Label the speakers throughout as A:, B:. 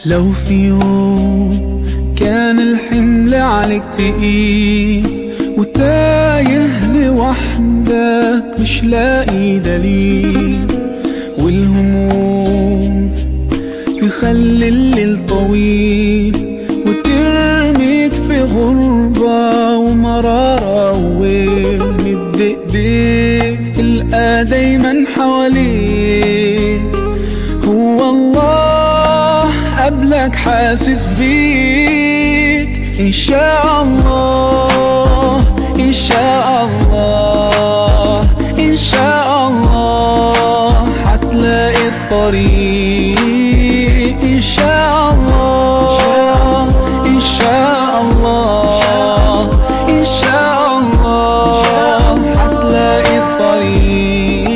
A: لو في يوم كان الحمل عليك تقيل وتايه لوحدك مش لاقي دليل والهموم تخلي الليل طويل وترميك في غربة ومرارة ومد ايديك تلقى دايما حواليك هو الله قبلك حاسس بيك إن شاء الله إن شاء الله إن شاء الله حتلاقي الطريق إن شاء الله إن شاء الله إن شاء الله حتلاقي الطريق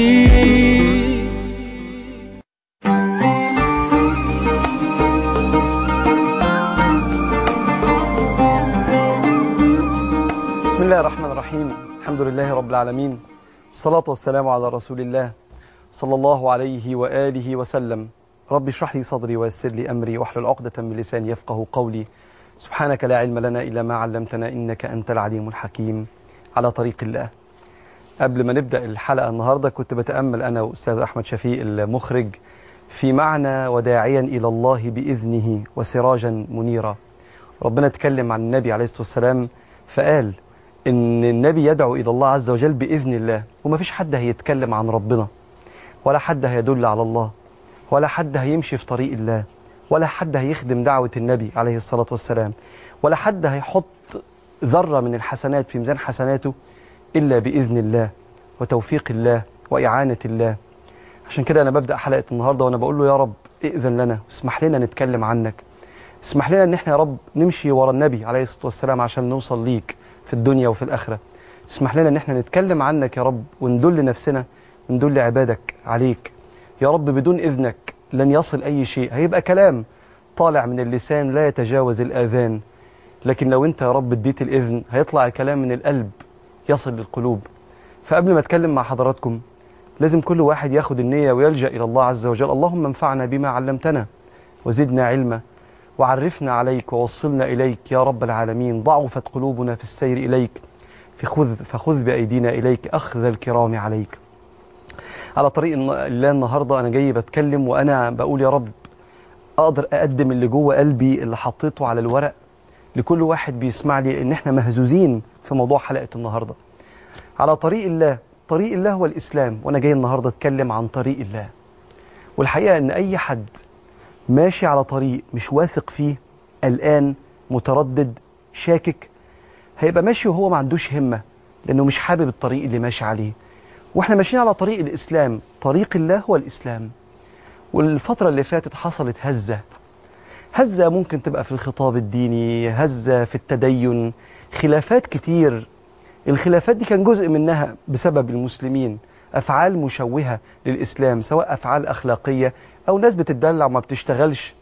B: بسم الله الرحمن الرحيم الحمد لله رب العالمين الصلاة والسلام على رسول الله صلى الله عليه وآله وسلم رب اشرح لي صدري ويسر لي أمري واحلل عقدة من لساني يفقه قولي سبحانك لا علم لنا إلا ما علمتنا إنك أنت العليم الحكيم على طريق الله قبل ما نبدأ الحلقة النهاردة كنت بتأمل أنا وأستاذ أحمد شفيق المخرج في معنى وداعيا إلى الله بإذنه وسراجا منيرا ربنا اتكلم عن النبي عليه الصلاة والسلام فقال إن النبي يدعو إلى الله عز وجل بإذن الله وما فيش حد هيتكلم عن ربنا ولا حد هيدل على الله ولا حد هيمشي في طريق الله ولا حد هيخدم دعوة النبي عليه الصلاة والسلام ولا حد هيحط ذرة من الحسنات في ميزان حسناته إلا بإذن الله وتوفيق الله وإعانة الله عشان كده أنا ببدأ حلقة النهاردة وأنا بقول له يا رب ائذن لنا اسمح لنا نتكلم عنك اسمح لنا ان احنا يا رب نمشي ورا النبي عليه الصلاة والسلام عشان نوصل ليك في الدنيا وفي الآخرة اسمح لنا ان احنا نتكلم عنك يا رب وندل نفسنا وندل عبادك عليك يا رب بدون إذنك لن يصل أي شيء هيبقى كلام طالع من اللسان لا يتجاوز الآذان لكن لو انت يا رب اديت الإذن هيطلع الكلام من القلب يصل للقلوب فقبل ما اتكلم مع حضراتكم لازم كل واحد ياخد النية ويلجأ إلى الله عز وجل اللهم انفعنا بما علمتنا وزدنا علما وعرفنا عليك ووصلنا إليك يا رب العالمين ضعفت قلوبنا في السير إليك فخذ, فخذ بأيدينا إليك أخذ الكرام عليك على طريق الن- الله النهاردة أنا جاي بتكلم وأنا بقول يا رب أقدر أقدم اللي جوه قلبي اللي حطيته على الورق لكل واحد بيسمع لي إن إحنا مهزوزين في موضوع حلقة النهاردة على طريق الله طريق الله هو الإسلام وأنا جاي النهاردة أتكلم عن طريق الله والحقيقة إن أي حد ماشي على طريق مش واثق فيه قلقان متردد شاكك هيبقى ماشي وهو ما عندوش همة لأنه مش حابب الطريق اللي ماشي عليه واحنا ماشيين على طريق الإسلام طريق الله هو الإسلام والفترة اللي فاتت حصلت هزة هزة ممكن تبقى في الخطاب الديني هزة في التدين خلافات كتير الخلافات دي كان جزء منها بسبب المسلمين أفعال مشوهة للإسلام سواء أفعال أخلاقية أو ناس بتدلع وما بتشتغلش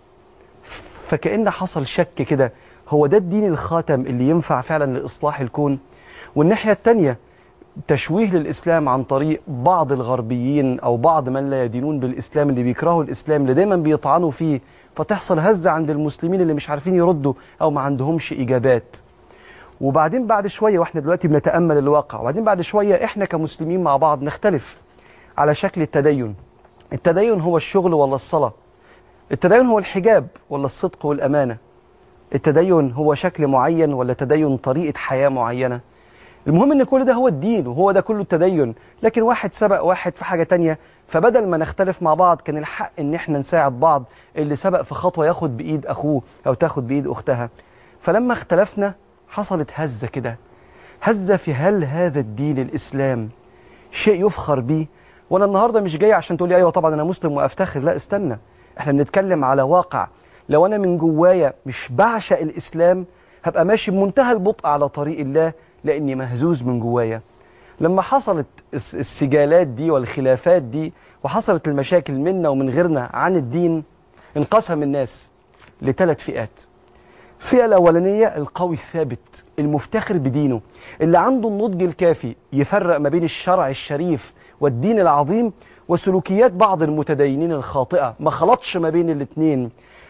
B: فكأن حصل شك كده هو ده الدين الخاتم اللي ينفع فعلا لإصلاح الكون والناحية التانية تشويه للإسلام عن طريق بعض الغربيين أو بعض من لا يدينون بالإسلام اللي بيكرهوا الإسلام اللي دايما بيطعنوا فيه فتحصل هزة عند المسلمين اللي مش عارفين يردوا أو ما عندهمش إجابات وبعدين بعد شوية واحنا دلوقتي بنتأمل الواقع وبعدين بعد شوية احنا كمسلمين مع بعض نختلف على شكل التدين التدين هو الشغل ولا الصلاة التدين هو الحجاب ولا الصدق والأمانة التدين هو شكل معين ولا تدين طريقة حياة معينة المهم ان كل ده هو الدين وهو ده كله التدين لكن واحد سبق واحد في حاجة تانية فبدل ما نختلف مع بعض كان الحق ان احنا نساعد بعض اللي سبق في خطوة ياخد بإيد أخوه أو تاخد بإيد أختها فلما اختلفنا حصلت هزة كده هزة في هل هذا الدين الإسلام شيء يفخر بيه وانا النهاردة مش جاي عشان تقولي ايوه طبعا انا مسلم وافتخر لا استنى احنا بنتكلم على واقع لو انا من جوايا مش بعشق الاسلام هبقى ماشي بمنتهى البطء على طريق الله لاني مهزوز من جوايا لما حصلت الس- السجالات دي والخلافات دي وحصلت المشاكل منا ومن غيرنا عن الدين انقسم الناس لثلاث فئات الفئة الأولانية القوي الثابت المفتخر بدينه اللي عنده النضج الكافي يفرق ما بين الشرع الشريف والدين العظيم وسلوكيات بعض المتدينين الخاطئة ما خلطش ما بين الاتنين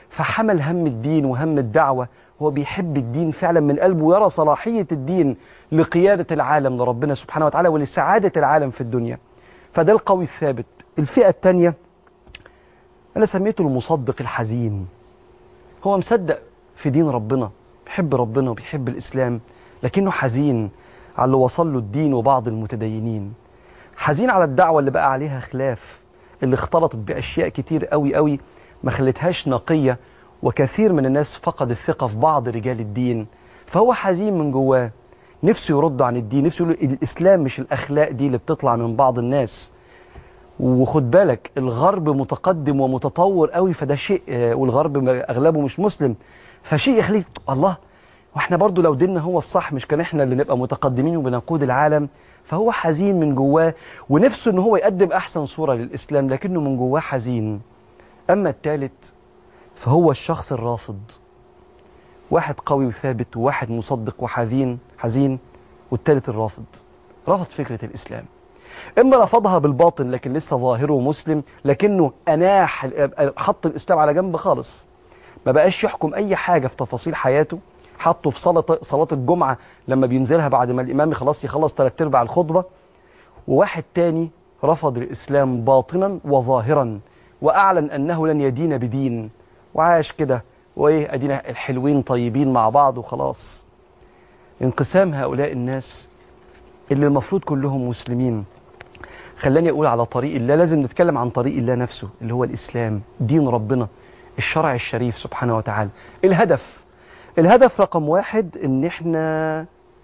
B: فحمل هم الدين وهم الدعوة هو بيحب الدين فعلا من قلبه ويرى صلاحية الدين لقيادة العالم لربنا سبحانه وتعالى ولسعادة العالم في الدنيا فده القوي الثابت الفئة الثانية أنا سميته المصدق الحزين هو مصدق في دين ربنا بيحب ربنا وبيحب الإسلام لكنه حزين على اللي وصل له الدين وبعض المتدينين حزين على الدعوة اللي بقى عليها خلاف اللي اختلطت بأشياء كتير قوي قوي ما خلتهاش نقية وكثير من الناس فقد الثقة في بعض رجال الدين فهو حزين من جواه نفسه يرد عن الدين نفسه يقول الإسلام مش الأخلاق دي اللي بتطلع من بعض الناس وخد بالك الغرب متقدم ومتطور قوي فده شيء آه، والغرب اغلبه مش مسلم فشيء يخليك الله واحنا برضو لو ديننا هو الصح مش كان احنا اللي نبقى متقدمين وبنقود العالم فهو حزين من جواه ونفسه ان هو يقدم احسن صورة للاسلام لكنه من جواه حزين اما الثالث فهو الشخص الرافض واحد قوي وثابت وواحد مصدق وحزين حزين والثالث الرافض رفض فكرة الاسلام اما رفضها بالباطن لكن لسه ظاهره مسلم لكنه اناح حط الاسلام على جنب خالص ما بقاش يحكم اي حاجه في تفاصيل حياته حطه في صلاه صلاه الجمعه لما بينزلها بعد ما الامام خلاص يخلص ثلاث ارباع الخطبه وواحد تاني رفض الاسلام باطنا وظاهرا واعلن انه لن يدين بدين وعاش كده وايه ادينا الحلوين طيبين مع بعض وخلاص انقسام هؤلاء الناس اللي المفروض كلهم مسلمين خلاني أقول على طريق الله لازم نتكلم عن طريق الله نفسه اللي هو الإسلام دين ربنا الشرع الشريف سبحانه وتعالى الهدف الهدف رقم واحد إن إحنا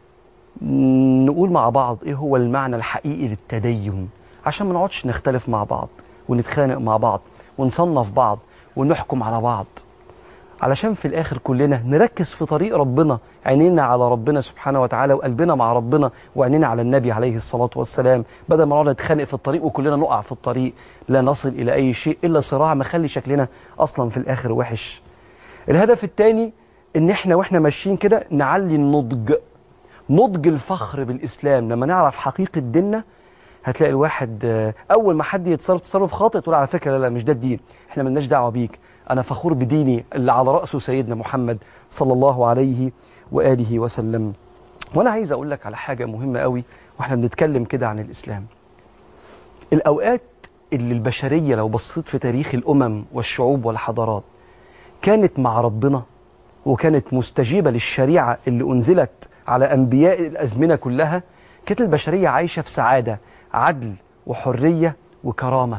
B: نقول مع بعض إيه هو المعنى الحقيقي للتدين عشان ما نقعدش نختلف مع بعض ونتخانق مع بعض ونصنف بعض ونحكم على بعض علشان في الآخر كلنا نركز في طريق ربنا عينينا على ربنا سبحانه وتعالى وقلبنا مع ربنا وعينينا على النبي عليه الصلاة والسلام بدل ما نقعد نتخانق في الطريق وكلنا نقع في الطريق لا نصل إلى أي شيء إلا صراع مخلي شكلنا أصلا في الآخر وحش الهدف الثاني إن إحنا وإحنا ماشيين كده نعلي النضج نضج الفخر بالإسلام لما نعرف حقيقة ديننا هتلاقي الواحد آه، أول ما حد يتصرف تصرف خاطئ تقول على فكرة لا لا مش ده الدين إحنا ملناش دعوة بيك أنا فخور بديني اللي على رأسه سيدنا محمد صلى الله عليه وآله وسلم وأنا عايز أقول لك على حاجة مهمة قوي وإحنا بنتكلم كده عن الإسلام الأوقات اللي البشرية لو بصيت في تاريخ الأمم والشعوب والحضارات كانت مع ربنا وكانت مستجيبة للشريعة اللي أنزلت على أنبياء الأزمنة كلها كانت البشرية عايشة في سعادة عدل وحرية وكرامة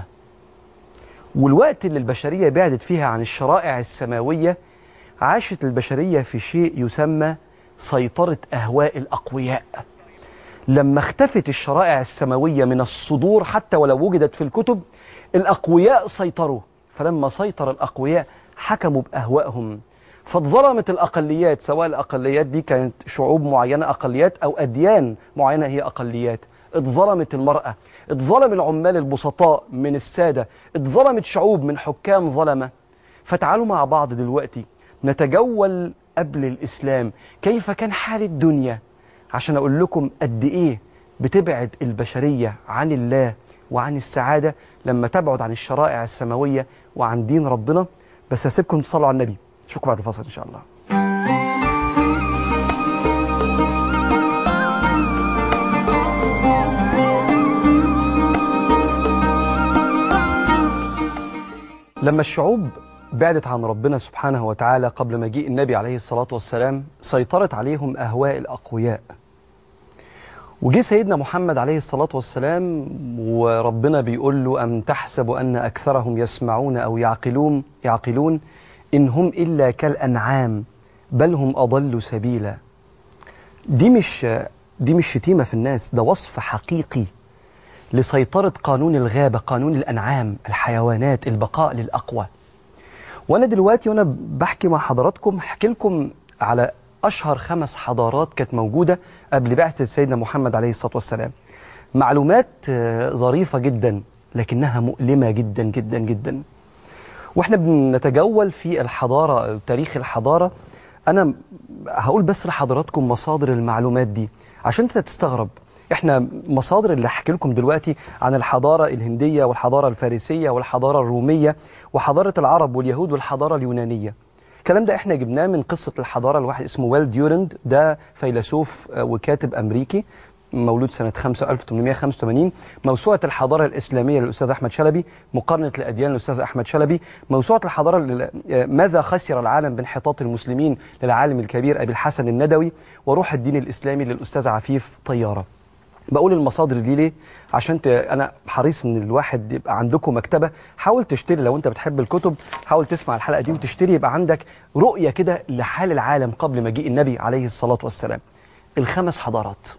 B: والوقت اللي البشرية بعدت فيها عن الشرائع السماوية عاشت البشرية في شيء يسمى سيطرة أهواء الأقوياء لما اختفت الشرائع السماوية من الصدور حتى ولو وجدت في الكتب الأقوياء سيطروا فلما سيطر الأقوياء حكموا بأهوائهم فاتظلمت الأقليات سواء الأقليات دي كانت شعوب معينة أقليات أو أديان معينة هي أقليات اتظلمت المرأة اتظلم العمال البسطاء من السادة اتظلمت شعوب من حكام ظلمة فتعالوا مع بعض دلوقتي نتجول قبل الإسلام كيف كان حال الدنيا عشان أقول لكم قد إيه بتبعد البشرية عن الله وعن السعادة لما تبعد عن الشرائع السماوية وعن دين ربنا بس هسيبكم تصلوا على النبي اشوفكم بعد الفاصل إن شاء الله لما الشعوب بعدت عن ربنا سبحانه وتعالى قبل مجيء النبي عليه الصلاة والسلام سيطرت عليهم أهواء الأقوياء وجي سيدنا محمد عليه الصلاة والسلام وربنا بيقول له أم تحسب أن أكثرهم يسمعون أو يعقلون يعقلون إن هم إلا كالأنعام بل هم أضل سبيلا دي مش دي مش شتيمة في الناس ده وصف حقيقي لسيطرة قانون الغابة قانون الأنعام الحيوانات البقاء للأقوى وأنا دلوقتي وأنا بحكي مع حضراتكم هحكي لكم على أشهر خمس حضارات كانت موجودة قبل بعثة سيدنا محمد عليه الصلاة والسلام معلومات آه، ظريفة جدا لكنها مؤلمة جدا جدا جدا واحنا بنتجول في الحضارة تاريخ الحضارة أنا هقول بس لحضراتكم مصادر المعلومات دي عشان انت تستغرب احنا مصادر اللي هحكي لكم دلوقتي عن الحضارة الهندية والحضارة الفارسية والحضارة الرومية وحضارة العرب واليهود والحضارة اليونانية الكلام ده احنا جبناه من قصة الحضارة الواحد اسمه ويل ديورند ده فيلسوف آه، وكاتب أمريكي مولود سنة 5 1885 موسوعة الحضارة الإسلامية للأستاذ أحمد شلبي مقارنة الأديان للأستاذ أحمد شلبي موسوعة الحضارة لل- آه، ماذا خسر العالم بانحطاط المسلمين للعالم الكبير أبي الحسن الندوي وروح الدين الإسلامي للأستاذ عفيف طيارة بقول المصادر دي ليه عشان ت... انا حريص ان الواحد يبقى عندكم مكتبه حاول تشتري لو انت بتحب الكتب حاول تسمع الحلقه دي وتشتري يبقى عندك رؤيه كده لحال العالم قبل مجيء النبي عليه الصلاه والسلام الخمس حضارات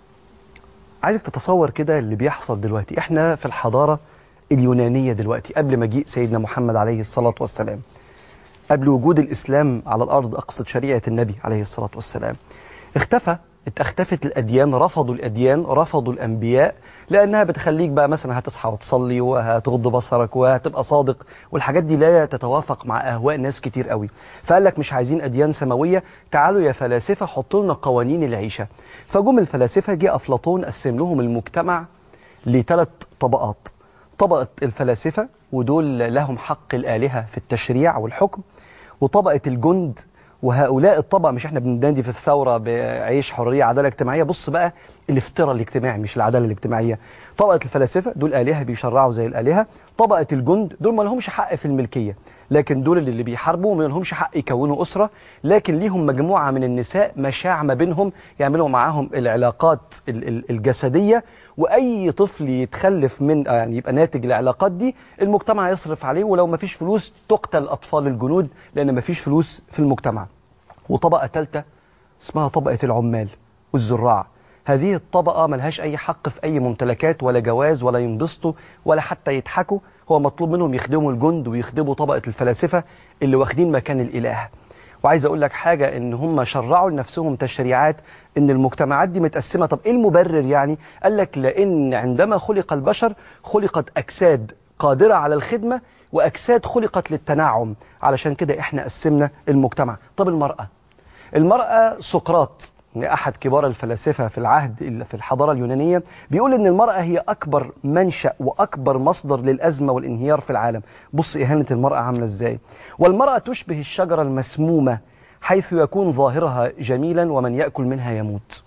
B: عايزك تتصور كده اللي بيحصل دلوقتي احنا في الحضاره اليونانيه دلوقتي قبل مجيء سيدنا محمد عليه الصلاه والسلام قبل وجود الإسلام على الأرض أقصد شريعة النبي عليه الصلاة والسلام اختفى اختفت الأديان رفضوا الأديان رفضوا الأنبياء لأنها بتخليك بقى مثلا هتصحى وتصلي وهتغض بصرك وهتبقى صادق والحاجات دي لا تتوافق مع أهواء ناس كتير قوي فقال لك مش عايزين أديان سماوية تعالوا يا فلاسفة حطوا لنا قوانين العيشة فجم الفلاسفة جه أفلاطون قسم لهم المجتمع لثلاث طبقات طبقة الفلاسفة ودول لهم حق الآلهة في التشريع والحكم وطبقة الجند وهؤلاء الطبقة مش احنا بننادي في الثورة بعيش حرية عدالة اجتماعية بص بقى الافتراء الاجتماعي مش العدالة الاجتماعية طبقة الفلاسفة دول آلهة بيشرعوا زي الآلهة طبقة الجند دول ما لهمش حق في الملكية لكن دول اللي بيحاربوا ما لهمش حق يكونوا أسرة لكن ليهم مجموعة من النساء مشاع ما بينهم يعملوا معاهم العلاقات ال- ال- الجسدية وأي طفل يتخلف من آه يعني يبقى ناتج العلاقات دي المجتمع يصرف عليه ولو ما فيش فلوس تقتل أطفال الجنود لأن ما فيش فلوس في المجتمع وطبقة ثالثة اسمها طبقة العمال والزراع هذه الطبقة ملهاش أي حق في أي ممتلكات ولا جواز ولا ينبسطوا ولا حتى يضحكوا هو مطلوب منهم يخدموا الجند ويخدموا طبقة الفلاسفة اللي واخدين مكان الإله وعايز أقول لك حاجة إن هم شرعوا لنفسهم تشريعات إن المجتمعات دي متقسمة طب إيه المبرر يعني؟ قال لك لأن عندما خلق البشر خلقت أجساد قادرة على الخدمة وأجساد خلقت للتنعم علشان كده إحنا قسمنا المجتمع طب المرأة المرأة سقراط أحد كبار الفلاسفة في العهد في الحضارة اليونانية بيقول إن المرأة هي أكبر منشأ وأكبر مصدر للأزمة والانهيار في العالم بص إهانة المرأة عاملة إزاي والمرأة تشبه الشجرة المسمومة حيث يكون ظاهرها جميلا ومن يأكل منها يموت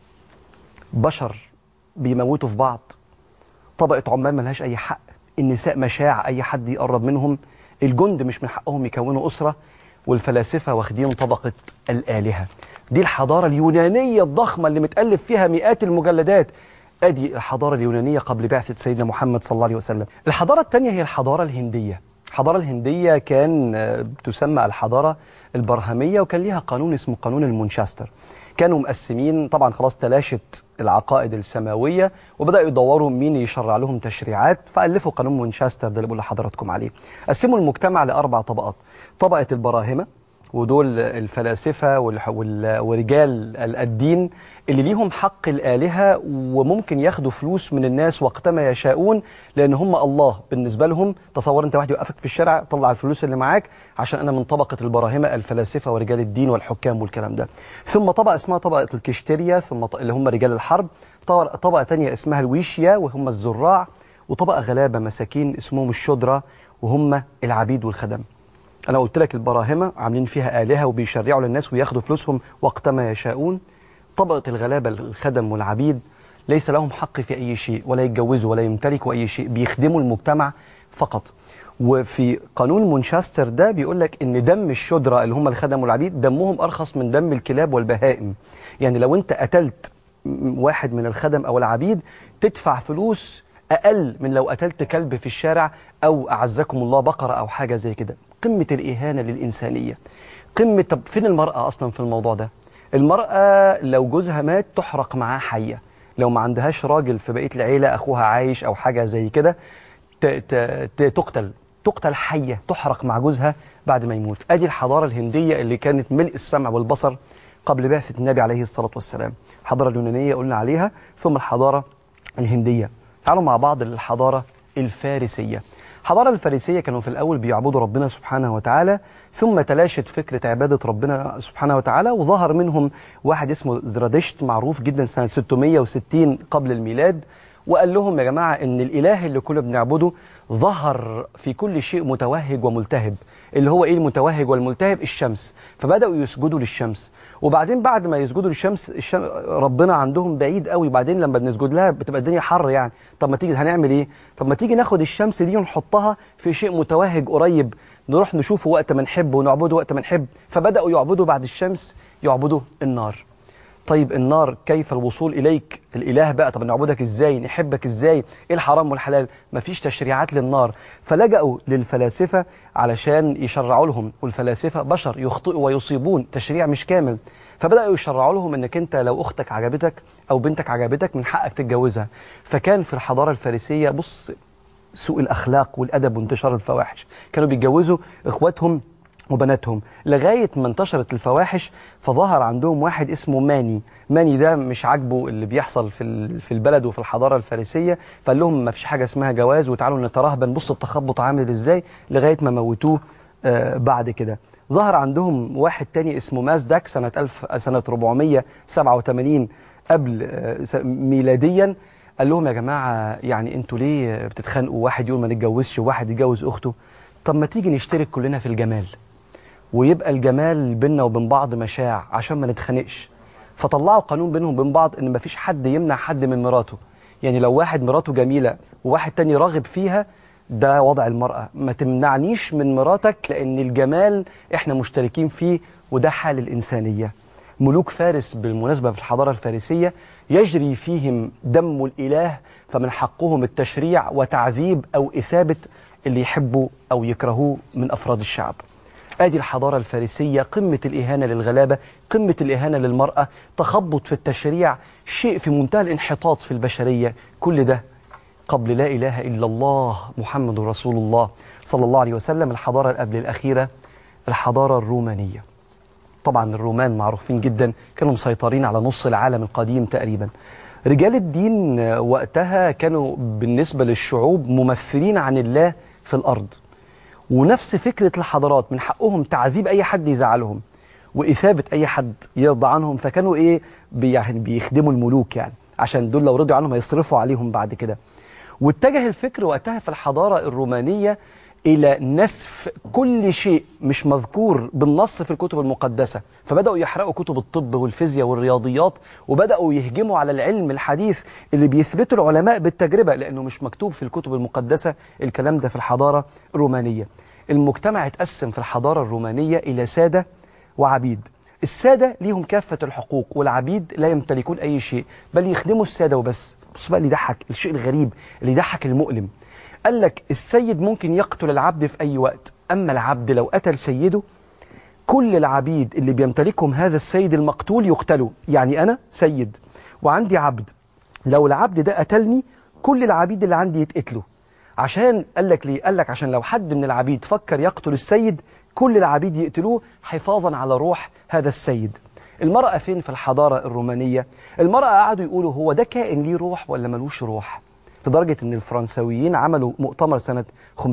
B: بشر بيموتوا في بعض طبقة عمال ملهاش أي حق النساء مشاع أي حد يقرب منهم الجند مش من حقهم يكونوا أسرة والفلاسفة واخدين طبقة الآلهة دي الحضارة اليونانية الضخمة اللي متألف فيها مئات المجلدات أدي الحضارة اليونانية قبل بعثة سيدنا محمد صلى الله عليه وسلم الحضارة الثانية هي الحضارة الهندية الحضارة الهندية كان آه، تسمى الحضارة البرهمية وكان ليها قانون اسمه قانون المونشستر كانوا مقسمين طبعا خلاص تلاشت العقائد السماوية وبدأوا يدوروا مين يشرع لهم تشريعات فألفوا قانون مونشستر ده اللي بقول لحضراتكم عليه قسموا المجتمع لأربع طبقات طبقة البراهمة ودول الفلاسفة والح- وال- ورجال ال- الدين اللي ليهم حق الآلهة وممكن ياخدوا فلوس من الناس وقتما يشاءون لأن هم الله بالنسبة لهم تصور أنت واحد يوقفك في الشارع طلع الفلوس اللي معاك عشان أنا من طبقة البراهمة الفلاسفة ورجال الدين والحكام والكلام ده ثم طبقة اسمها طبقة الكشتريا ثم ط- اللي هم رجال الحرب طبقة طبقة تانية اسمها الويشيا وهم الزراع وطبقة غلابة مساكين اسمهم الشدرة وهم العبيد والخدم انا قلت لك البراهمه عاملين فيها الهه وبيشرعوا للناس وياخدوا فلوسهم وقتما يشاءون طبقه الغلابه الخدم والعبيد ليس لهم حق في اي شيء ولا يتجوزوا ولا يمتلكوا اي شيء بيخدموا المجتمع فقط وفي قانون مونشستر ده بيقول لك ان دم الشدره اللي هم الخدم والعبيد دمهم ارخص من دم الكلاب والبهائم يعني لو انت قتلت م- واحد من الخدم او العبيد تدفع فلوس اقل من لو قتلت كلب في الشارع او اعزكم الله بقره او حاجه زي كده قمه الاهانه للانسانيه قمه طب فين المراه اصلا في الموضوع ده المراه لو جوزها مات تحرق معاه حيه لو ما عندهاش راجل في بقيه العيله اخوها عايش او حاجه زي كده ت- ت- ت- تقتل تقتل حيه تحرق مع جوزها بعد ما يموت ادي الحضاره الهنديه اللي كانت ملء السمع والبصر قبل بعثه النبي عليه الصلاه والسلام الحضاره اليونانيه قلنا عليها ثم الحضاره الهنديه تعالوا مع بعض للحضاره الفارسيه الحضاره الفارسيه كانوا في الاول بيعبدوا ربنا سبحانه وتعالى ثم تلاشت فكره عباده ربنا سبحانه وتعالى وظهر منهم واحد اسمه زرادشت معروف جدا سنه 660 قبل الميلاد وقال لهم يا جماعه ان الاله اللي كنا بنعبده ظهر في كل شيء متوهج وملتهب اللي هو ايه المتوهج والملتهب الشمس فبداوا يسجدوا للشمس وبعدين بعد ما يسجدوا للشمس الشم... ربنا عندهم بعيد قوي بعدين لما بنسجد لها بتبقى الدنيا حر يعني طب ما تيجي هنعمل ايه طب ما تيجي ناخد الشمس دي ونحطها في شيء متوهج قريب نروح نشوفه وقت ما نحب ونعبده وقت ما نحب فبداوا يعبدوا بعد الشمس يعبدوا النار طيب النار كيف الوصول إليك الإله بقى طب نعبدك إزاي نحبك إزاي إيه الحرام والحلال مفيش تشريعات للنار فلجأوا للفلاسفة علشان يشرعوا لهم والفلاسفة بشر يخطئوا ويصيبون تشريع مش كامل فبدأوا يشرعوا لهم انك انت لو اختك عجبتك او بنتك عجبتك من حقك تتجوزها فكان في الحضارة الفارسية بص سوء الأخلاق والأدب وانتشار الفواحش كانوا بيتجوزوا إخواتهم وبناتهم لغاية ما انتشرت الفواحش فظهر عندهم واحد اسمه ماني ماني ده مش عاجبه اللي بيحصل في ال- في البلد وفي الحضارة الفارسية فقال لهم ما فيش حاجة اسمها جواز وتعالوا نترهبن بص التخبط عامل ازاي لغاية ما موتوه آه، بعد كده ظهر عندهم واحد تاني اسمه مازداك سنة 1000 سنة 487 قبل آه، س- ميلاديا قال لهم يا جماعة يعني انتوا ليه بتتخانقوا واحد يقول ما نتجوزش وواحد يتجوز اخته طب ما تيجي نشترك كلنا في الجمال ويبقى الجمال بيننا وبين بعض مشاع عشان ما نتخانقش فطلعوا قانون بينهم وبين بعض ان مفيش حد يمنع حد من مراته يعني لو واحد مراته جميلة وواحد تاني راغب فيها ده وضع المرأة ما تمنعنيش من مراتك لأن الجمال احنا مشتركين فيه وده حال الإنسانية ملوك فارس بالمناسبة في الحضارة الفارسية يجري فيهم دم الإله فمن حقهم التشريع وتعذيب أو إثابة اللي يحبوا أو يكرهوه من أفراد الشعب ادي الحضاره الفارسيه قمه الاهانه للغلابه قمه الاهانه للمراه تخبط في التشريع شيء في منتهى الانحطاط في البشريه كل ده قبل لا اله الا الله محمد رسول الله صلى الله عليه وسلم الحضاره اللي قبل الاخيره الحضاره الرومانيه طبعا الرومان معروفين جدا كانوا مسيطرين على نص العالم القديم تقريبا رجال الدين آه، وقتها كانوا بالنسبه للشعوب ممثلين عن الله في الارض ونفس فكرة الحضارات من حقهم تعذيب أي حد يزعلهم وإثابة أي حد يرضى عنهم فكانوا إيه بي- يعني بيخدموا الملوك يعني عشان دول لو رضوا عنهم هيصرفوا عليهم بعد كده واتجه الفكر وقتها في الحضارة الرومانية إلى نسف كل شيء مش مذكور بالنص في الكتب المقدسة فبدأوا يحرقوا كتب الطب والفيزياء والرياضيات وبدأوا يهجموا على العلم الحديث اللي بيثبته العلماء بالتجربة لأنه مش مكتوب في الكتب المقدسة الكلام ده في الحضارة الرومانية المجتمع اتقسم في الحضارة الرومانية إلى سادة وعبيد السادة ليهم كافة الحقوق والعبيد لا يمتلكون أي شيء بل يخدموا السادة وبس بص بقى اللي يضحك الشيء الغريب اللي يضحك المؤلم قال لك السيد ممكن يقتل العبد في أي وقت أما العبد لو قتل سيده كل العبيد اللي بيمتلكهم هذا السيد المقتول يقتلوا يعني أنا سيد وعندي عبد لو العبد ده قتلني كل العبيد اللي عندي يتقتلوا عشان قال لك ليه قال لك عشان لو حد من العبيد فكر يقتل السيد كل العبيد يقتلوه حفاظا على روح هذا السيد المرأة فين في الحضارة الرومانية المرأة قعدوا يقولوا هو ده كائن ليه روح ولا ملوش روح لدرجة ان الفرنساويين عملوا مؤتمر سنة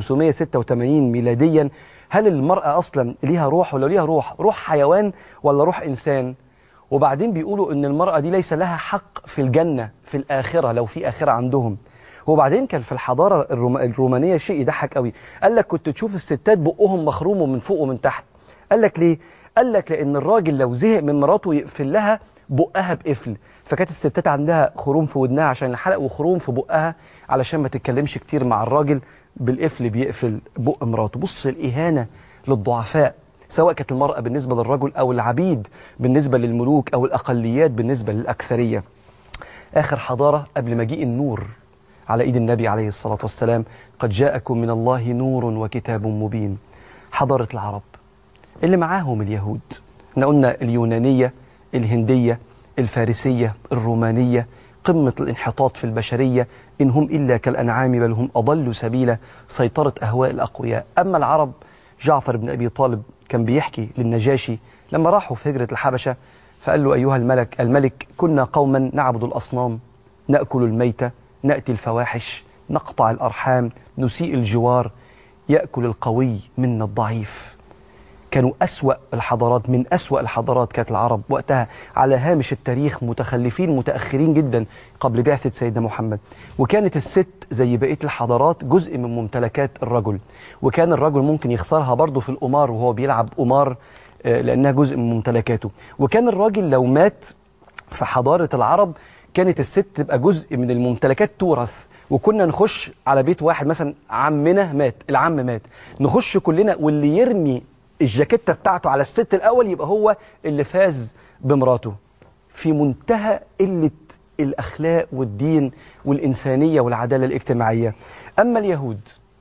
B: 586 ميلاديا هل المرأة اصلا ليها روح ولا ليها روح روح حيوان ولا روح انسان وبعدين بيقولوا ان المرأة دي ليس لها حق في الجنة في الآخرة لو في آخرة عندهم وبعدين كان في الحضارة الروم- الرومانية شيء يضحك قوي قال لك كنت تشوف الستات بقهم مخروم من فوق ومن تحت قال لك ليه قال لك لأن الراجل لو زهق من مراته يقفل لها بقها بقفل فكانت الستات عندها خروم في ودنها عشان الحلق وخروم في بقها علشان ما تتكلمش كتير مع الراجل بالقفل بيقفل بق مراته بص الإهانة للضعفاء سواء كانت المرأة بالنسبة للرجل أو العبيد بالنسبة للملوك أو الأقليات بالنسبة للأكثرية آخر حضارة قبل مجيء النور على إيد النبي عليه الصلاة والسلام قد جاءكم من الله نور وكتاب مبين حضارة العرب اللي معاهم اليهود احنا قلنا اليونانية الهندية الفارسية الرومانية قمة الانحطاط في البشرية إن هم إلا كالأنعام بل هم أضل سبيلا سيطرة أهواء الأقوياء أما العرب جعفر بن أبي طالب كان بيحكي للنجاشي لما راحوا في هجرة الحبشة فقال له أيها الملك الملك كنا قوما نعبد الأصنام نأكل الميتة نأتي الفواحش نقطع الأرحام نسيء الجوار يأكل القوي منا الضعيف كانوا أسوأ الحضارات من أسوأ الحضارات كانت العرب وقتها على هامش التاريخ متخلفين متأخرين جدا قبل بعثة سيدنا محمد وكانت الست زي بقية الحضارات جزء من ممتلكات الرجل وكان الرجل ممكن يخسرها برضه في القمار وهو بيلعب قمار آه، لأنها جزء من ممتلكاته وكان الراجل لو مات في حضارة العرب كانت الست تبقى جزء من الممتلكات تورث وكنا نخش على بيت واحد مثلا عمنا مات العم مات نخش كلنا واللي يرمي الجاكيتة بتاعته على الست الأول يبقى هو اللي فاز بمراته في منتهى قلة الأخلاق والدين والإنسانية والعدالة الاجتماعية أما اليهود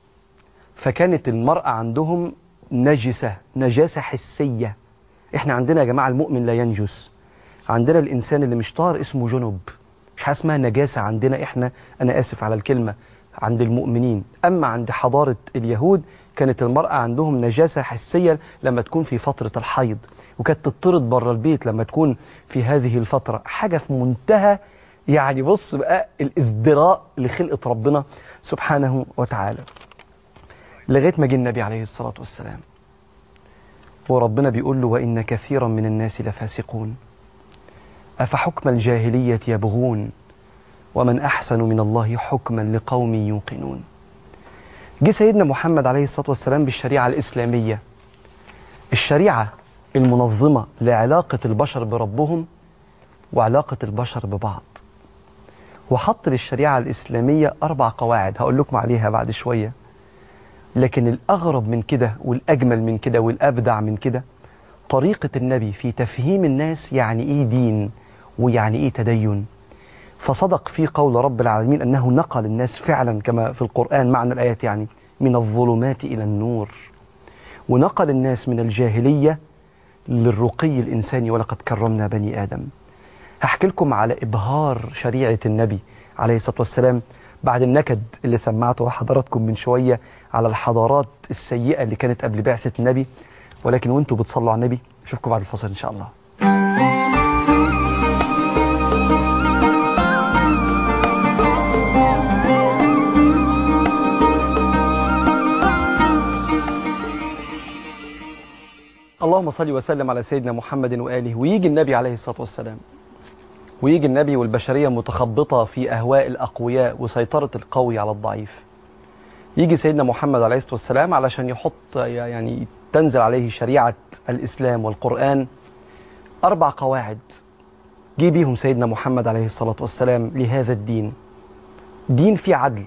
B: فكانت المرأة عندهم نجسة نجاسة حسية احنا عندنا يا جماعة المؤمن لا ينجس عندنا الإنسان اللي مش طاهر اسمه جنب مش حاجة اسمها نجاسة عندنا احنا أنا آسف على الكلمة عند المؤمنين أما عند حضارة اليهود كانت المرأة عندهم نجاسة حسية لما تكون في فترة الحيض وكانت تطرد بره البيت لما تكون في هذه الفترة حاجة في منتهى يعني بص بقى الازدراء لخلقة ربنا سبحانه وتعالى لغاية ما جه النبي عليه الصلاة والسلام وربنا بيقول له وإن كثيرا من الناس لفاسقون أفحكم الجاهلية يبغون ومن أحسن من الله حكما لقوم يوقنون جه سيدنا محمد عليه الصلاة والسلام بالشريعة الإسلامية الشريعة المنظمة لعلاقة البشر بربهم وعلاقة البشر ببعض وحط للشريعة الإسلامية أربع قواعد هقول لكم عليها بعد شوية لكن الأغرب من كده والأجمل من كده والأبدع من كده طريقة النبي في تفهيم الناس يعني إيه دين ويعني إيه تدين فصدق في قول رب العالمين أنه نقل الناس فعلا كما في القرآن معنى الآيات يعني من الظلمات إلى النور ونقل الناس من الجاهلية للرقي الإنساني ولقد كرمنا بني آدم هحكي لكم على إبهار شريعة النبي عليه الصلاة والسلام بعد النكد اللي سمعته حضراتكم من شوية على الحضارات السيئة اللي كانت قبل بعثة النبي ولكن وانتوا بتصلوا على النبي اشوفكم بعد الفصل إن شاء الله اللهم صل وسلم على سيدنا محمد وآله ويجي النبي عليه الصلاة والسلام ويجي النبي والبشرية متخبطة في أهواء الأقوياء وسيطرة القوي على الضعيف يجي سيدنا محمد عليه الصلاة والسلام علشان يحط يعني تنزل عليه شريعة الإسلام والقرآن أربع قواعد جه بيهم سيدنا محمد عليه الصلاة والسلام لهذا الدين دين فيه عدل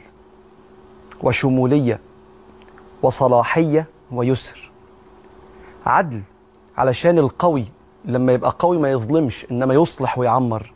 B: وشمولية وصلاحية ويسر عدل علشان القوي لما يبقى قوي ما يظلمش إنما يصلح ويعمر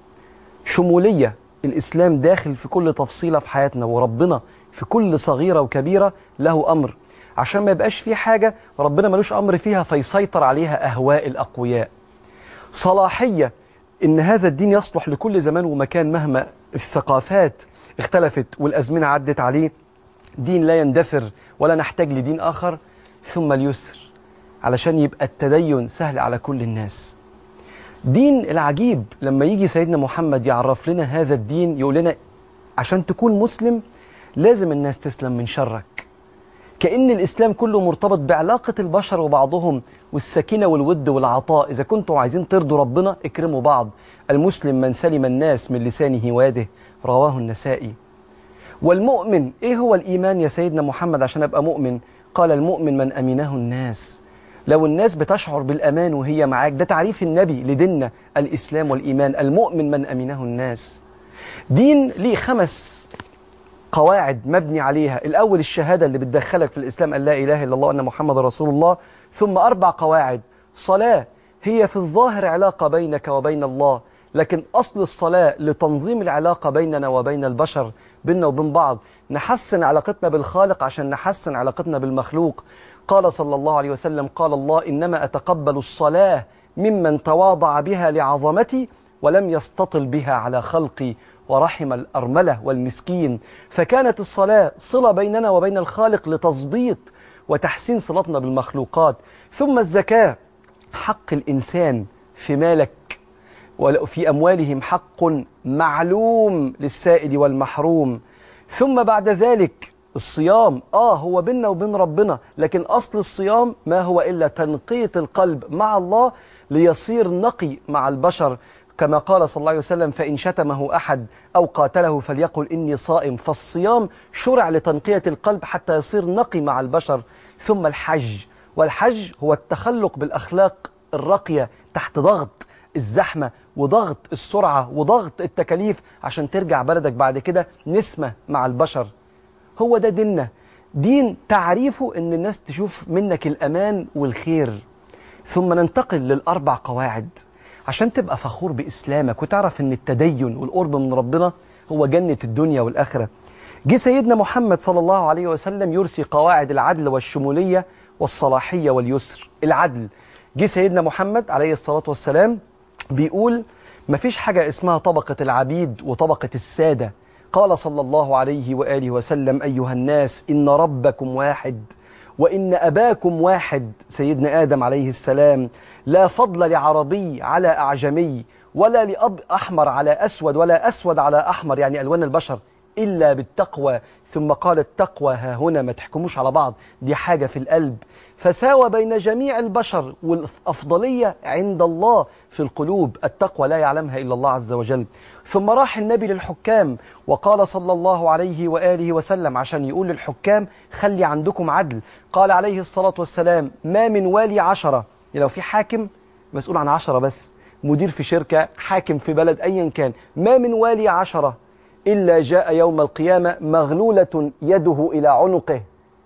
B: شمولية الإسلام داخل في كل تفصيلة في حياتنا وربنا في كل صغيرة وكبيرة له أمر عشان ما يبقاش في حاجة ربنا ملوش أمر فيها فيسيطر عليها أهواء الأقوياء صلاحية إن هذا الدين يصلح لكل زمان ومكان مهما الثقافات اختلفت والأزمنة عدت عليه دين لا يندثر ولا نحتاج لدين آخر ثم اليسر علشان يبقى التدين سهل على كل الناس دين العجيب لما يجي سيدنا محمد يعرف لنا هذا الدين يقول لنا عشان تكون مسلم لازم الناس تسلم من شرك كأن الإسلام كله مرتبط بعلاقة البشر وبعضهم والسكينة والود والعطاء إذا كنتم عايزين ترضوا ربنا اكرموا بعض المسلم من سلم الناس من لسانه ويده رواه النسائي والمؤمن إيه هو الإيمان يا سيدنا محمد عشان أبقى مؤمن قال المؤمن من أمنه الناس لو الناس بتشعر بالأمان وهي معاك ده تعريف النبي لديننا الإسلام والإيمان المؤمن من أمنه الناس دين ليه خمس قواعد مبني عليها الأول الشهادة اللي بتدخلك في الإسلام أن لا إله إلا الله وأن محمد رسول الله ثم أربع قواعد صلاة هي في الظاهر علاقة بينك وبين الله لكن أصل الصلاة لتنظيم العلاقة بيننا وبين البشر بيننا وبين بعض نحسن علاقتنا بالخالق عشان نحسن علاقتنا بالمخلوق قال صلى الله عليه وسلم قال الله إنما أتقبل الصلاة ممن تواضع بها لعظمتي ولم يستطل بها على خلقي ورحم الأرملة والمسكين فكانت الصلاة صلة بيننا وبين الخالق لتظبيط وتحسين صلتنا بالمخلوقات ثم الزكاة حق الإنسان في مالك وفي أموالهم حق معلوم للسائل والمحروم ثم بعد ذلك الصيام آه هو بيننا وبين ربنا لكن أصل الصيام ما هو إلا تنقية القلب مع الله ليصير نقي مع البشر كما قال صلى الله عليه وسلم فإن شتمه أحد أو قاتله فليقل إني صائم فالصيام شرع لتنقية القلب حتى يصير نقي مع البشر ثم الحج والحج هو التخلق بالأخلاق الراقية تحت ضغط الزحمة وضغط السرعة وضغط التكاليف عشان ترجع بلدك بعد كده نسمة مع البشر هو ده ديننا دين تعريفه ان الناس تشوف منك الامان والخير ثم ننتقل للاربع قواعد عشان تبقى فخور باسلامك وتعرف ان التدين والقرب من ربنا هو جنة الدنيا والاخره جه سيدنا محمد صلى الله عليه وسلم يرسي قواعد العدل والشموليه والصلاحيه واليسر العدل جه سيدنا محمد عليه الصلاه والسلام بيقول مفيش حاجه اسمها طبقه العبيد وطبقه الساده قال صلى الله عليه واله وسلم ايها الناس ان ربكم واحد وان اباكم واحد سيدنا ادم عليه السلام لا فضل لعربي على اعجمي ولا لاب احمر على اسود ولا اسود على احمر يعني الوان البشر الا بالتقوى ثم قال التقوى ها هنا ما تحكموش على بعض دي حاجه في القلب فساوى بين جميع البشر والافضليه عند الله في القلوب التقوى لا يعلمها الا الله عز وجل ثم راح النبي للحكام وقال صلى الله عليه واله وسلم عشان يقول للحكام خلي عندكم عدل قال عليه الصلاه والسلام ما من والي عشره لو في حاكم مسؤول عن عشره بس مدير في شركه حاكم في بلد ايا كان ما من والي عشره الا جاء يوم القيامه مغلوله يده الى عنقه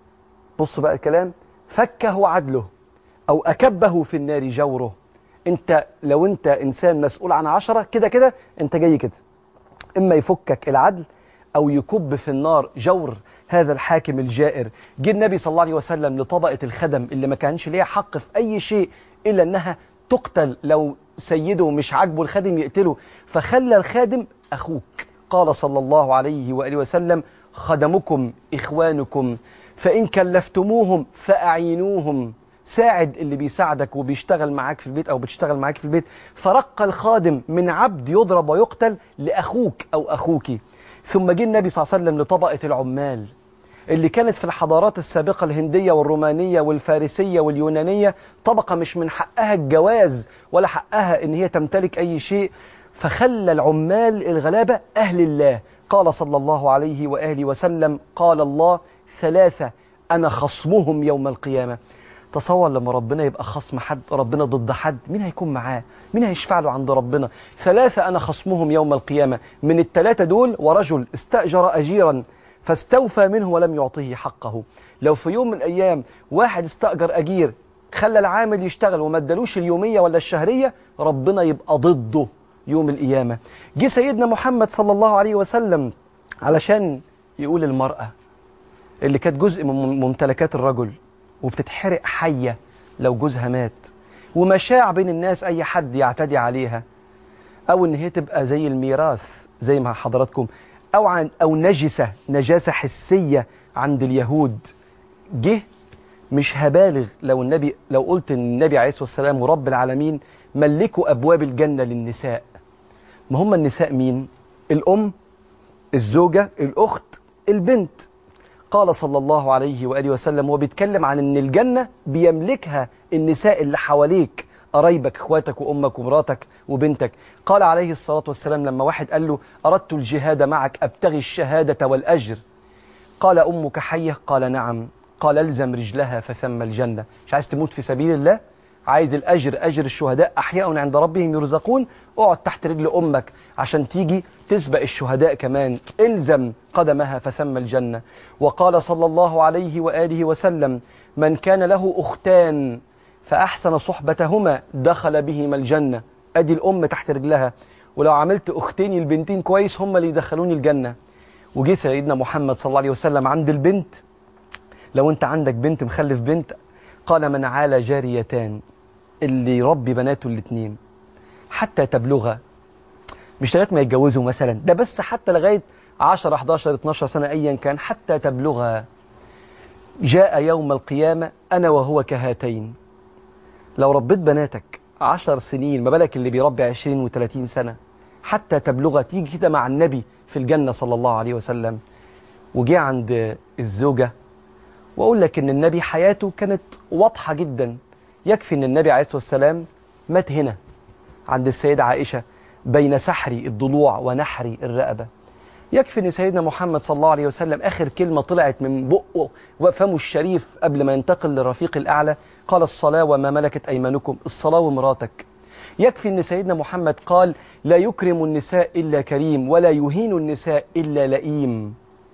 B: بص بقى الكلام فكه عدله أو أكبه في النار جوره أنت لو أنت إنسان مسؤول عن عشرة كده كده أنت جاي كده إما يفكك العدل أو يكب في النار جور هذا الحاكم الجائر جه النبي صلى الله عليه وسلم لطبقة الخدم اللي ما كانش ليها حق في أي شيء إلا أنها تقتل لو سيده مش عاجبه الخادم يقتله فخلى الخادم أخوك قال صلى الله عليه وآله وسلم خدمكم إخوانكم فإن كلفتموهم فأعينوهم ساعد اللي بيساعدك وبيشتغل معاك في البيت أو بتشتغل معاك في البيت فرق الخادم من عبد يضرب ويقتل لأخوك أو أخوك ثم جه النبي صلى الله عليه وسلم لطبقة العمال اللي كانت في الحضارات السابقة الهندية والرومانية والفارسية واليونانية طبقة مش من حقها الجواز ولا حقها إن هي تمتلك أي شيء فخلى العمال الغلابة أهل الله قال صلى الله عليه وآله وسلم قال الله ثلاثة أنا خصمهم يوم القيامة تصور لما ربنا يبقى خصم حد ربنا ضد حد مين هيكون معاه مين هيشفع له عند ربنا ثلاثة أنا خصمهم يوم القيامة من الثلاثة دول ورجل استأجر أجيرا فاستوفى منه ولم يعطيه حقه لو في يوم من الأيام واحد استأجر أجير خلى العامل يشتغل وما ادالوش اليومية ولا الشهرية ربنا يبقى ضده يوم القيامة جه سيدنا محمد صلى الله عليه وسلم علشان يقول المرأة اللي كانت جزء من ممتلكات الرجل وبتتحرق حية لو جوزها مات ومشاع بين الناس أي حد يعتدي عليها أو إن هي تبقى زي الميراث زي ما حضراتكم أو عن أو نجسة نجاسة حسية عند اليهود جه مش هبالغ لو النبي لو قلت إن النبي عليه الصلاة والسلام ورب العالمين ملكوا أبواب الجنة للنساء ما هم النساء مين؟ الأم الزوجة الأخت البنت قال صلى الله عليه وآله وسلم وبيتكلم عن أن الجنة بيملكها النساء اللي حواليك قرايبك اخواتك وامك ومراتك وبنتك قال عليه الصلاة والسلام لما واحد قال له أردت الجهاد معك أبتغي الشهادة والأجر قال أمك حية قال نعم قال الزم رجلها فثم الجنة مش عايز تموت في سبيل الله عايز الأجر أجر الشهداء أحياء عند ربهم يرزقون اقعد تحت رجل أمك عشان تيجي تسبق الشهداء كمان الزم قدمها فثم الجنة وقال صلى الله عليه وآله وسلم من كان له أختان فأحسن صحبتهما دخل بهما الجنة أدي الأم تحت رجلها ولو عملت أختين البنتين كويس هم اللي يدخلوني الجنة وجه سيدنا محمد صلى الله عليه وسلم عند البنت لو أنت عندك بنت مخلف بنت قال من عال جاريتان اللي يربي بناته الاثنين حتى تبلغ مش لغايه ما يتجوزوا مثلا ده بس حتى لغايه 10 11 12 سنه ايا كان حتى تبلغ جاء يوم القيامه انا وهو كهاتين لو ربيت بناتك 10 سنين ما بالك اللي بيربي 20 و30 سنه حتى تبلغ تيجي كده مع النبي في الجنه صلى الله عليه وسلم وجي عند الزوجة وأقول لك إن النبي حياته كانت واضحة جدا يكفي إن النبي عليه الصلاة والسلام مات هنا عند السيدة عائشة بين سحري الضلوع ونحري الرقبة يكفي ان سيدنا محمد صلى الله عليه وسلم اخر كلمه طلعت من بقه وفمه الشريف قبل ما ينتقل للرفيق الاعلى قال الصلاه وما ملكت ايمانكم الصلاه ومراتك يكفي ان سيدنا محمد قال لا يكرم النساء الا كريم ولا يهين النساء الا لئيم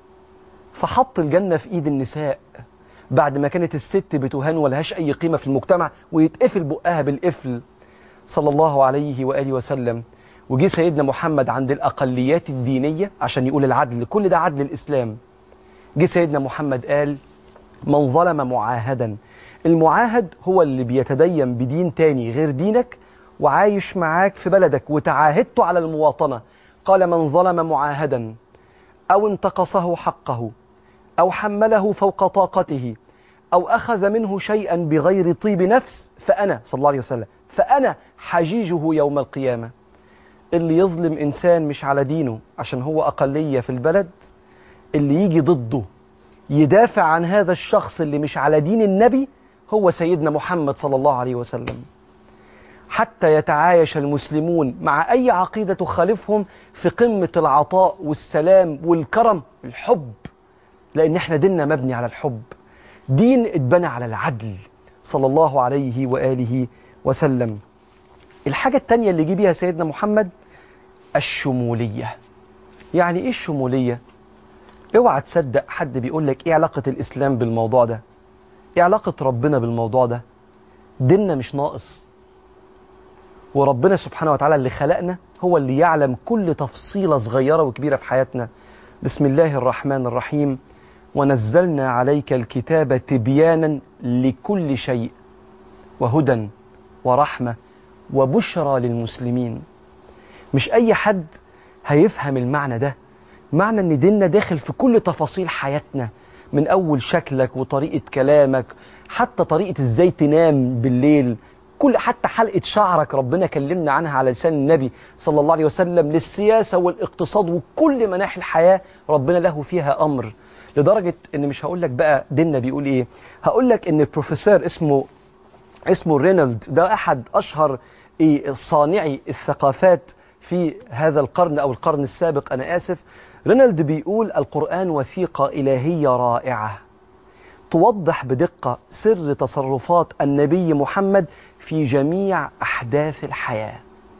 B: فحط الجنه في ايد النساء بعد ما كانت الست بتهان ولهاش اي قيمه في المجتمع ويتقفل بقها بالقفل صلى الله عليه واله وسلم وجي سيدنا محمد عند الأقليات الدينية عشان يقول العدل كل ده عدل الإسلام جه سيدنا محمد قال من ظلم معاهدا المعاهد هو اللي بيتدين بدين تاني غير دينك وعايش معاك في بلدك وتعاهدته على المواطنة قال من ظلم معاهدا أو انتقصه حقه أو حمله فوق طاقته أو أخذ منه شيئا بغير طيب نفس فأنا صلى الله عليه وسلم فأنا حجيجه يوم القيامة اللي يظلم إنسان مش على دينه عشان هو أقلية في البلد اللي يجي ضده يدافع عن هذا الشخص اللي مش على دين النبي هو سيدنا محمد صلى الله عليه وسلم حتى يتعايش المسلمون مع أي عقيدة تخالفهم في قمة العطاء والسلام والكرم الحب لأن احنا ديننا مبني على الحب دين اتبنى على العدل صلى الله عليه وآله وسلم الحاجة التانية اللي جه بيها سيدنا محمد الشمولية يعني ايه الشمولية؟ اوعى تصدق حد بيقول لك ايه علاقة الإسلام بالموضوع ده ايه علاقة ربنا بالموضوع ده ديننا مش ناقص وربنا سبحانه وتعالى اللي خلقنا هو اللي يعلم كل تفصيلة صغيرة وكبيرة في حياتنا بسم الله الرحمن الرحيم ونزلنا عليك الكتاب تبيانا لكل شيء وهدى ورحمة وبشرى للمسلمين مش أي حد هيفهم المعنى ده معنى ان ديننا داخل في كل تفاصيل حياتنا من اول شكلك وطريقه كلامك حتى طريقه ازاي تنام بالليل كل حتى حلقه شعرك ربنا كلمنا عنها على لسان النبي صلى الله عليه وسلم للسياسه والاقتصاد وكل مناحي الحياه ربنا له فيها امر لدرجه ان مش هقول لك بقى ديننا بيقول ايه هقول لك ان البروفيسور اسمه اسمه رينولد ده احد اشهر إيه صانعي الثقافات في هذا القرن او القرن السابق انا اسف رينولد بيقول القرآن وثيقة إلهية رائعة توضح بدقة سر تصرفات النبي محمد في جميع أحداث الحياة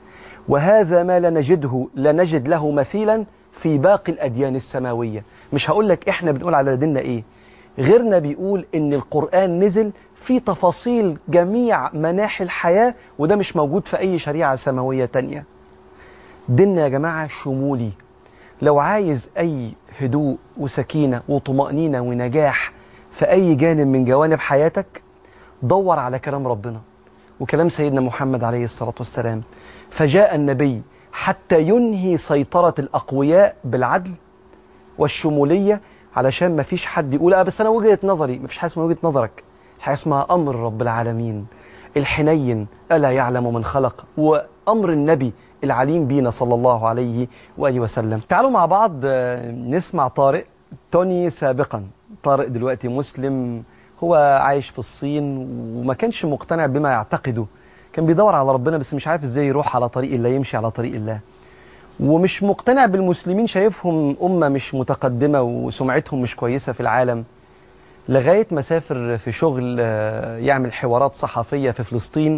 B: وهذا ما لا نجده لا نجد له مثيلا في باقي الأديان السماوية مش هقول لك إحنا بنقول على ديننا إيه غيرنا بيقول إن القرآن نزل في تفاصيل جميع مناحي الحياة وده مش موجود في أي شريعة سماوية تانية ديننا يا جماعة شمولي لو عايز أي هدوء وسكينة وطمأنينة ونجاح في أي جانب من جوانب حياتك دور على كلام ربنا وكلام سيدنا محمد عليه الصلاة والسلام فجاء النبي حتى ينهي سيطرة الأقوياء بالعدل والشمولية علشان ما فيش حد يقول أه بس أنا وجهة نظري ما فيش حاجة اسمها وجهة نظرك حاجة اسمها أمر رب العالمين الحنين ألا يعلم من خلق وأمر النبي العليم بينا صلى الله عليه وآله وسلم تعالوا مع بعض نسمع طارق توني سابقا طارق دلوقتي مسلم هو عايش في الصين وما كانش مقتنع بما يعتقده كان بيدور على ربنا بس مش عارف ازاي يروح على طريق الله يمشي على طريق الله ومش مقتنع بالمسلمين شايفهم أمة مش متقدمة وسمعتهم مش كويسة في العالم لغاية ما سافر في شغل يعمل حوارات صحفية في فلسطين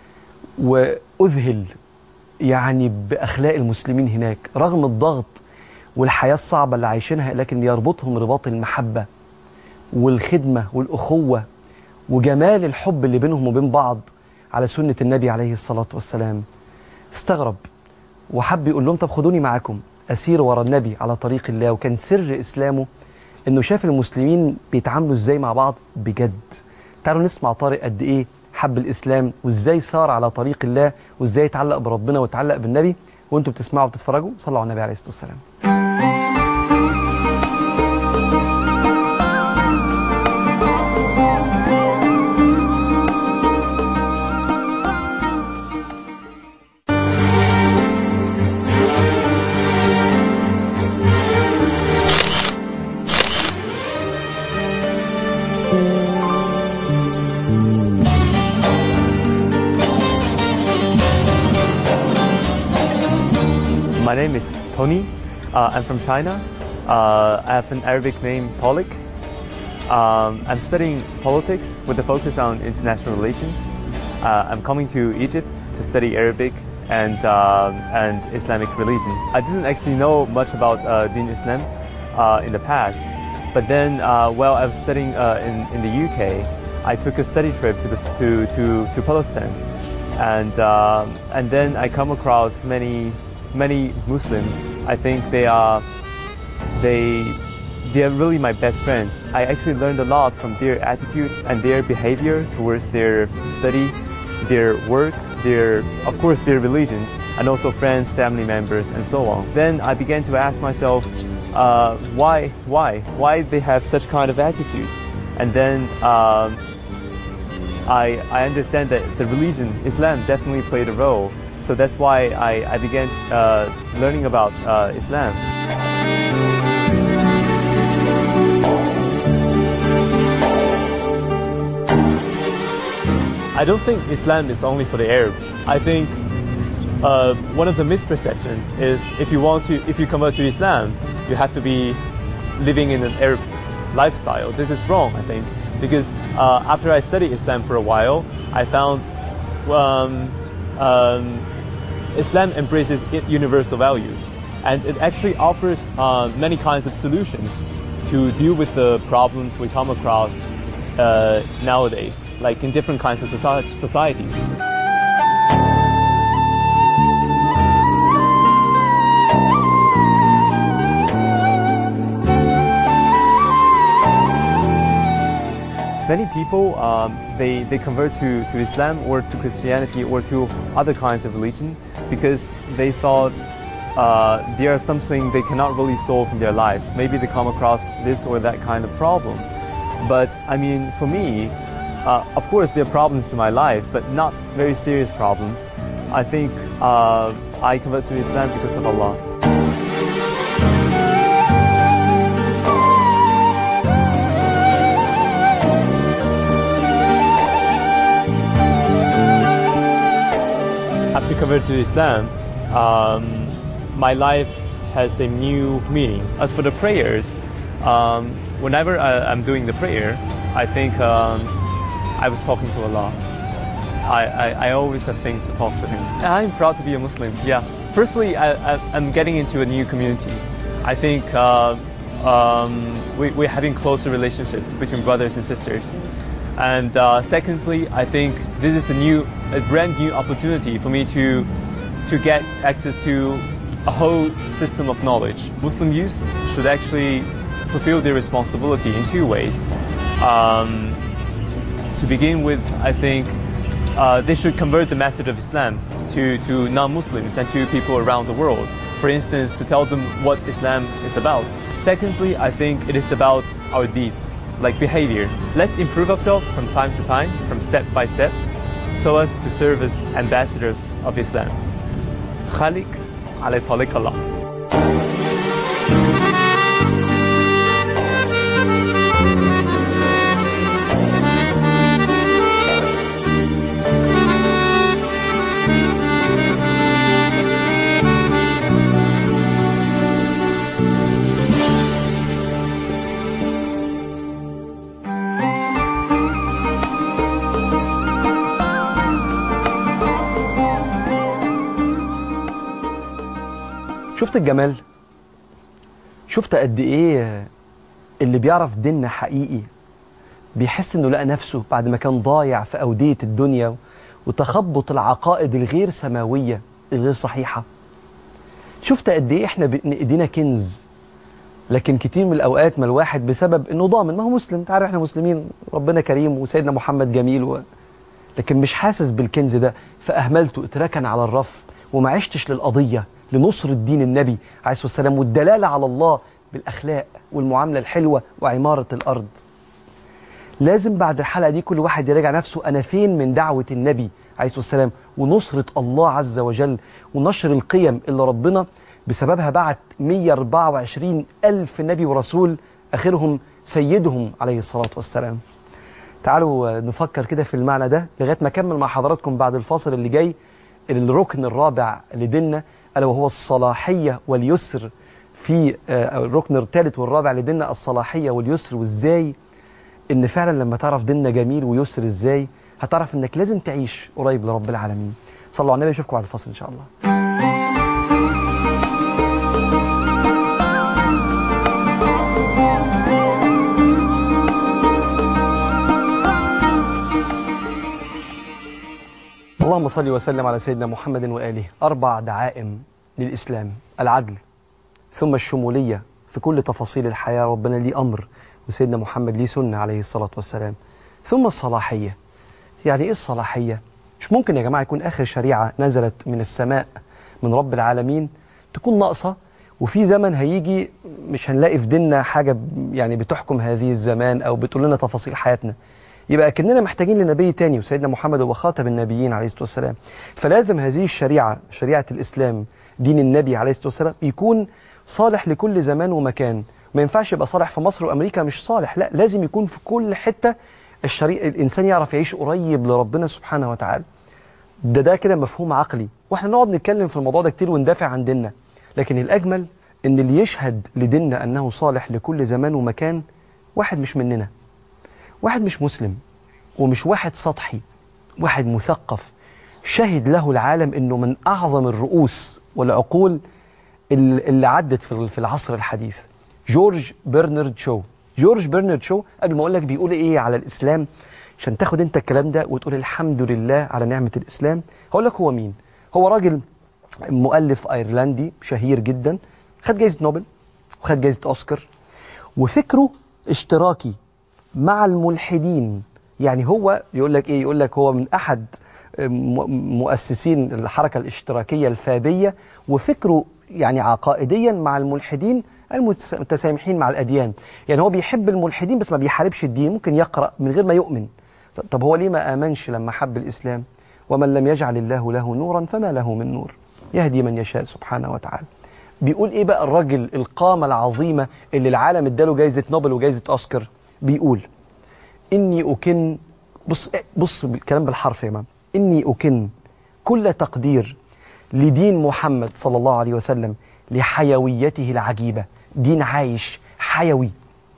B: وأذهل يعني بأخلاق المسلمين هناك رغم الضغط والحياة الصعبة اللي عايشينها لكن يربطهم رباط المحبة والخدمة والأخوة وجمال الحب اللي بينهم وبين بعض على سنة النبي عليه الصلاة والسلام استغرب وحب يقول لهم طب خدوني معاكم أسير ورا النبي على طريق الله وكان سر إسلامه إنه شاف المسلمين بيتعاملوا إزاي مع بعض بجد تعالوا نسمع طارق قد إيه حب الإسلام وإزاي صار على طريق الله وإزاي يتعلق بربنا ويتعلق بالنبي وأنتم بتسمعوا وبتتفرجوا صلوا على النبي عليه الصلاة والسلام
C: name is Tony. Uh, I'm from China. Uh, I have an Arabic name, Tolik. Um, I'm studying politics with a focus on international relations. Uh, I'm coming to Egypt to study Arabic and, uh, and Islamic religion. I didn't actually know much about uh, Din Islam uh, in the past, but then uh, while I was studying uh, in, in the UK, I took a study trip to, the, to, to, to Palestine. And, uh, and then I come across many, many Muslims. I think they are, they, they are really my best friends. I actually learned a lot from their attitude and their behavior towards their study, their work, their, of course, their religion, and also friends, family members, and so on. Then I began to ask myself, uh, why, why, why they have such kind of attitude? And then um, I, I understand that the religion, Islam, definitely played a role. So that's why I, I began uh, learning about uh, Islam. I don't think Islam is only for the Arabs. I think uh, one of the misperception is if you want to, if you convert to Islam, you have to be living in an Arab lifestyle. This is wrong, I think, because uh, after I studied Islam for a while, I found um, um, Islam embraces i- universal values, and it actually offers uh, many kinds of solutions to deal with the problems we come across uh, nowadays, like in different kinds of soci- societies. Many people um, they, they convert to, to Islam or to Christianity or to other kinds of religion because they thought uh, there is something they cannot really solve in their lives. Maybe they come across this or that kind of problem. But I mean, for me, uh, of course, there are problems in my life, but not very serious problems. I think uh, I convert to Islam because of Allah. After convert to Islam, um, my life has a new meaning. As for the prayers, um, whenever I, I'm doing the prayer, I think um, I was talking to Allah. I, I, I always have things to talk to Him. I'm proud to be a Muslim. Yeah. Firstly, I, I, I'm getting into a new community. I think uh, um, we, we're having closer relationship between brothers and sisters. And uh, secondly, I think this is a new, a brand new opportunity for me to, to get access to a whole system of knowledge. Muslim youth should actually fulfill their responsibility in two ways. Um, to begin with, I think uh, they should convert the message of Islam to, to non-Muslims and to people around the world. For instance, to tell them what Islam is about. Secondly, I think it is about our deeds, like behavior. Let's improve ourselves from time to time, from step by step, so as to serve as ambassadors of Islam. خالق على طريق الله.
B: شفت الجمال شفت قد ايه اللي بيعرف ديننا حقيقي بيحس انه لقى نفسه بعد ما كان ضايع في اوديه الدنيا وتخبط العقائد الغير سماويه الغير صحيحه شفت قد ايه احنا بإن ايدينا كنز لكن كتير من الاوقات ما الواحد بسبب انه ضامن ما هو مسلم انت عارف احنا مسلمين ربنا كريم وسيدنا محمد جميل و... لكن مش حاسس بالكنز ده فاهملته اتركن على الرف وما عشتش للقضيه لنصرة دين النبي عليه الصلاة والسلام والدلالة على الله بالأخلاق والمعاملة الحلوة وعمارة الأرض لازم بعد الحلقة دي كل واحد يراجع نفسه أنا فين من دعوة النبي عليه الصلاة والسلام ونصرة الله عز وجل ونشر القيم اللي ربنا بسببها بعت 124 ألف نبي ورسول آخرهم سيدهم عليه الصلاة والسلام تعالوا نفكر كده في المعنى ده لغاية ما أكمل مع حضراتكم بعد الفاصل اللي جاي الركن الرابع لديننا ألا وهو الصلاحية واليسر في آه، الركن الثالث والرابع لديننا الصلاحية واليسر وإزاي إن فعلا لما تعرف ديننا جميل ويسر إزاي هتعرف إنك لازم تعيش قريب لرب العالمين صلوا على النبي أشوفكم بعد الفصل إن شاء الله اللهم صل وسلم على سيدنا محمد وآله أربع دعائم للإسلام العدل ثم الشمولية في كل تفاصيل الحياة ربنا ليه أمر وسيدنا محمد ليه سنة عليه الصلاة والسلام ثم الصلاحية يعني إيه الصلاحية؟ مش ممكن يا جماعة يكون آخر شريعة نزلت من السماء من رب العالمين تكون ناقصة وفي زمن هيجي مش هنلاقي في ديننا حاجة ب- يعني بتحكم هذه الزمان أو بتقول لنا تفاصيل حياتنا يبقى كأننا محتاجين لنبي تاني وسيدنا محمد هو خاتم النبيين عليه الصلاة والسلام فلازم هذه الشريعة شريعة الإسلام دين النبي عليه الصلاة والسلام يكون صالح لكل زمان ومكان ما ينفعش يبقى صالح في مصر وأمريكا مش صالح لا لازم يكون في كل حتة الشريعة الإنسان يعرف يعيش قريب لربنا سبحانه وتعالى ده ده كده مفهوم عقلي واحنا نقعد نتكلم في الموضوع ده كتير وندافع عن ديننا لكن الأجمل إن اللي يشهد لديننا أنه صالح لكل زمان ومكان واحد مش مننا واحد مش مسلم ومش واحد سطحي واحد مثقف شهد له العالم انه من اعظم الرؤوس والعقول ال- اللي عدت في ال- في العصر الحديث جورج برنارد شو جورج برنارد شو قبل ما اقول لك بيقول ايه على الاسلام عشان تاخد انت الكلام ده وتقول الحمد لله على نعمه الاسلام هقول لك هو مين هو راجل مؤلف ايرلندي شهير جدا خد جائزه نوبل وخد جائزه اوسكار وفكره اشتراكي مع الملحدين يعني هو يقول لك ايه يقول لك هو من احد م- مؤسسين الحركه الاشتراكيه الفابيه وفكره يعني عقائديا مع الملحدين المتسامحين مع الاديان يعني هو بيحب الملحدين بس ما بيحاربش الدين ممكن يقرا من غير ما يؤمن طب هو ليه ما امنش لما حب الاسلام ومن لم يجعل الله له نورا فما له من نور يهدي من يشاء سبحانه وتعالى بيقول ايه بقى الراجل القامه العظيمه اللي العالم اداله جائزه نوبل وجائزه اوسكار بيقول إني أكن بص بص الكلام بالحرف يا إمام إني أكن كل تقدير لدين محمد صلى الله عليه وسلم لحيويته العجيبة دين عايش حيوي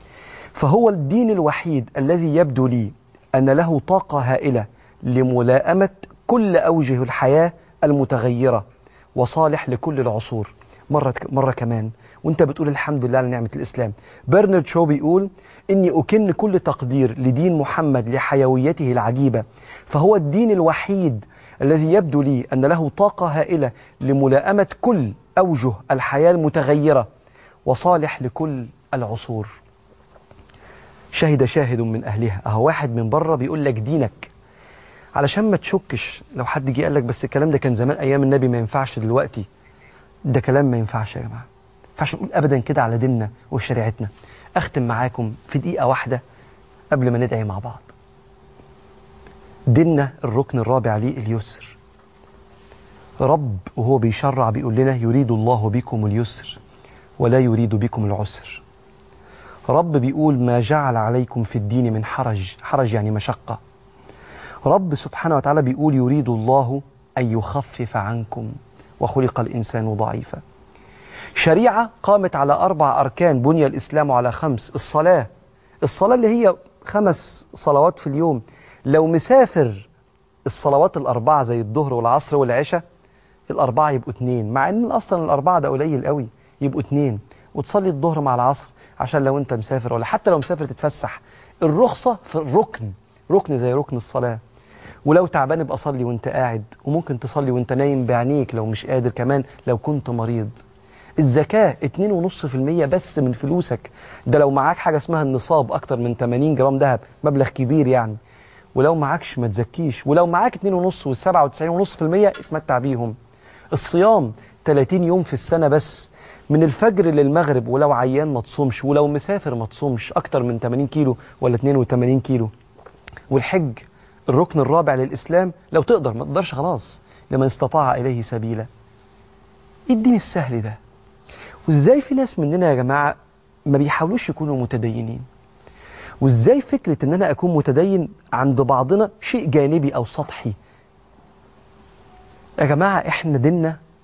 B: فهو الدين الوحيد الذي يبدو لي أن له طاقة هائلة لملائمة كل أوجه الحياة المتغيرة وصالح لكل العصور مرة مرة كمان وانت بتقول الحمد لله على نعمة الإسلام برنارد شو بيقول إني أكن كل تقدير لدين محمد لحيويته العجيبة فهو الدين الوحيد الذي يبدو لي أن له طاقة هائلة لملائمة كل أوجه الحياة المتغيرة وصالح لكل العصور شهد شاهد من أهلها أهو واحد من بره بيقول لك دينك علشان ما تشكش لو حد جه قال لك بس الكلام ده كان زمان أيام النبي ما ينفعش دلوقتي ده كلام ما ينفعش يا جماعة ما ينفعش نقول أبدا كده على ديننا وشريعتنا أختم معاكم في دقيقة واحدة قبل ما ندعي مع بعض ديننا الركن الرابع ليه اليسر رب وهو بيشرع بيقول لنا يريد الله بكم اليسر ولا يريد بكم العسر رب بيقول ما جعل عليكم في الدين من حرج حرج يعني مشقة رب سبحانه وتعالى بيقول يريد الله أن يخفف عنكم وخلق الإنسان ضعيفا شريعة قامت على أربع أركان بني الإسلام على خمس الصلاة الصلاة اللي هي خمس صلوات في اليوم لو مسافر الصلوات الأربعة زي الظهر والعصر والعشاء الأربعة يبقوا اتنين مع إن أصلا الأربعة ده قليل قوي يبقوا اتنين وتصلي الظهر مع العصر عشان لو أنت مسافر ولا حتى لو مسافر تتفسح الرخصة في الركن ركن زي ركن الصلاة ولو تعبان ابقى صلي وانت قاعد وممكن تصلي وانت نايم بعينيك لو مش قادر كمان لو كنت مريض الزكاة 2.5% بس من فلوسك ده لو معاك حاجة اسمها النصاب أكتر من 80 جرام ذهب مبلغ كبير يعني ولو معاكش ما تزكيش ولو معاك 2.5 وال97.5% اتمتع بيهم الصيام 30 يوم في السنة بس من الفجر للمغرب ولو عيان ما تصومش ولو مسافر ما تصومش أكتر من 80 كيلو ولا 82 كيلو والحج الركن الرابع للإسلام لو تقدر ما تقدرش خلاص لمن استطاع إليه سبيلا إيه الدين السهل ده وإزاي في ناس مننا يا جماعة ما بيحاولوش يكونوا متدينين وإزاي فكرة إن أنا أكون متدين عند بعضنا شيء جانبي أو سطحي يا جماعة إحنا ديننا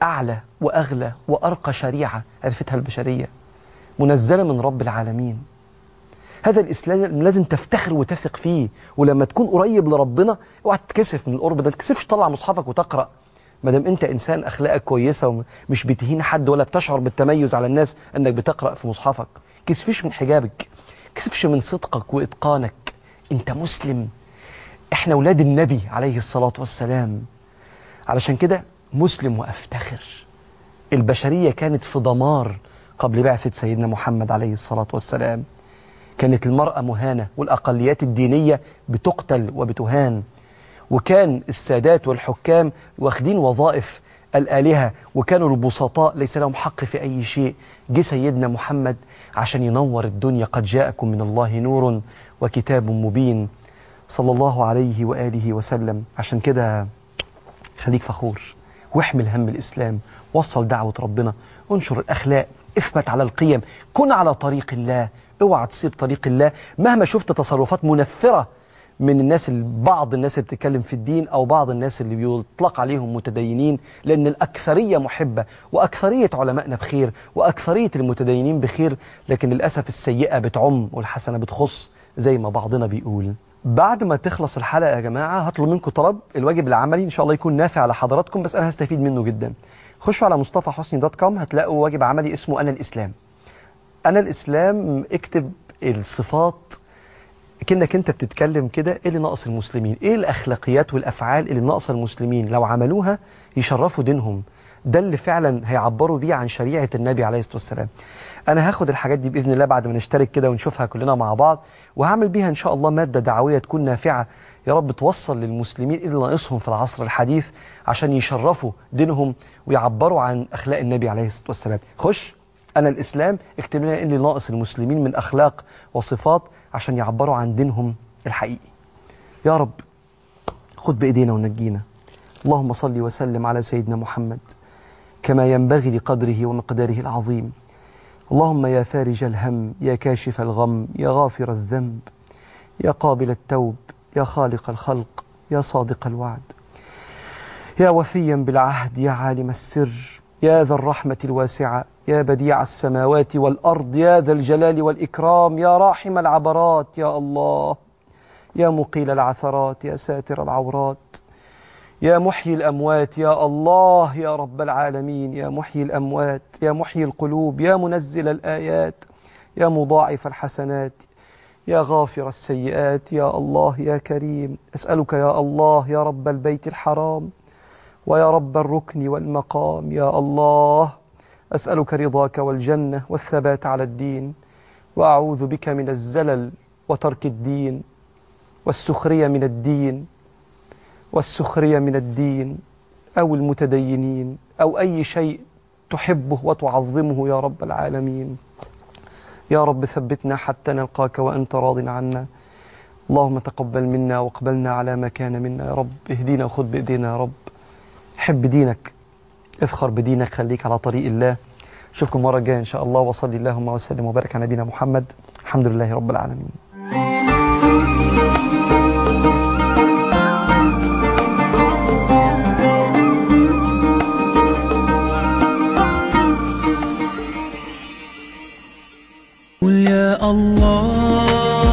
B: أعلى وأغلى وأرقى شريعة عرفتها البشرية منزلة من رب العالمين هذا الإسلام لازم تفتخر وتثق فيه ولما تكون قريب لربنا اوعى تتكسف من القرب ده ما تتكسفش تطلع مصحفك وتقرأ ما دام انت انسان اخلاقك كويسه ومش بتهين حد ولا بتشعر بالتميز على الناس انك بتقرا في مصحفك كسفش من حجابك كسفش من صدقك واتقانك انت مسلم احنا اولاد النبي عليه الصلاه والسلام علشان كده مسلم وافتخر البشريه كانت في دمار قبل بعثه سيدنا محمد عليه الصلاه والسلام كانت المراه مهانه والاقليات الدينيه بتقتل وبتهان وكان السادات والحكام واخدين وظائف الآلهة وكانوا البسطاء ليس لهم حق في أي شيء جه سيدنا محمد عشان ينور الدنيا قد جاءكم من الله نور وكتاب مبين صلى الله عليه وآله وسلم عشان كده خليك فخور واحمل هم الإسلام وصل دعوة ربنا انشر الأخلاق اثبت على القيم كن على طريق الله اوعى تسيب طريق الله مهما شفت تصرفات منفرة من الناس بعض الناس اللي بتتكلم في الدين او بعض الناس اللي بيطلق عليهم متدينين لان الاكثريه محبه واكثريه علمائنا بخير واكثريه المتدينين بخير لكن للاسف السيئه بتعم والحسنه بتخص زي ما بعضنا بيقول بعد ما تخلص الحلقه يا جماعه هطلب منكم طلب الواجب العملي ان شاء الله يكون نافع لحضراتكم بس انا هستفيد منه جدا خشوا على مصطفى حسني دوت كوم هتلاقوا واجب عملي اسمه انا الاسلام انا الاسلام اكتب الصفات كأنك انت بتتكلم كده ايه اللي ناقص المسلمين ايه الاخلاقيات والافعال اللي ناقصه المسلمين لو عملوها يشرفوا دينهم ده اللي فعلا هيعبروا بيه عن شريعه النبي عليه الصلاه والسلام انا هاخد الحاجات دي باذن الله بعد ما نشترك كده ونشوفها كلنا مع بعض وهعمل بيها ان شاء الله ماده دعويه تكون نافعه يا رب توصل للمسلمين ايه اللي ناقصهم في العصر الحديث عشان يشرفوا دينهم ويعبروا عن اخلاق النبي عليه الصلاه والسلام خش انا الاسلام اكتب لنا ايه اللي ناقص المسلمين من اخلاق وصفات عشان يعبروا عن دينهم الحقيقي يا رب خد بإيدينا ونجينا اللهم صل وسلم على سيدنا محمد كما ينبغي لقدره ومقداره العظيم اللهم يا فارج الهم يا كاشف الغم يا غافر الذنب يا قابل التوب يا خالق الخلق يا صادق الوعد يا وفيا بالعهد يا عالم السر يا ذا الرحمة الواسعة يا بديع السماوات والأرض يا ذا الجلال والإكرام يا راحم العبرات يا الله يا مقيل العثرات يا ساتر العورات يا محيي الأموات يا الله يا رب العالمين يا محيي الأموات يا محيي القلوب يا منزل الآيات يا مضاعف الحسنات يا غافر السيئات يا الله يا كريم أسألك يا الله يا رب البيت الحرام ويا رب الركن والمقام يا الله أسألك رضاك والجنة والثبات على الدين وأعوذ بك من الزلل وترك الدين والسخرية من الدين والسخرية من الدين أو المتدينين أو أي شيء تحبه وتعظمه يا رب العالمين يا رب ثبتنا حتى نلقاك وأنت راض عنا اللهم تقبل منا واقبلنا على ما كان منا يا رب اهدينا وخذ بإيدينا يا رب حب دينك افخر بدينك خليك على طريق الله اشوفكم المره الجايه ان شاء الله وصلي اللهم وسلم وبارك على نبينا محمد الحمد لله رب العالمين
A: قول يا الله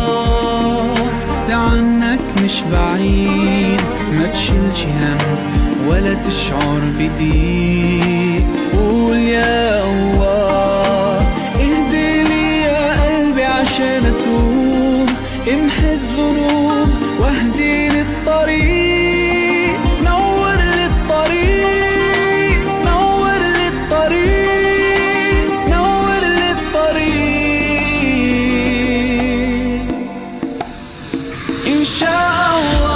A: ده عنك مش بعيد ما تشيلش هم ولا تشعر بضيق قول يا الله اهدي لي يا قلبي عشان اتوب امحي الذنوب واهديني الطريق نور لي الطريق نور لي الطريق نور لي الطريق إن شاء الله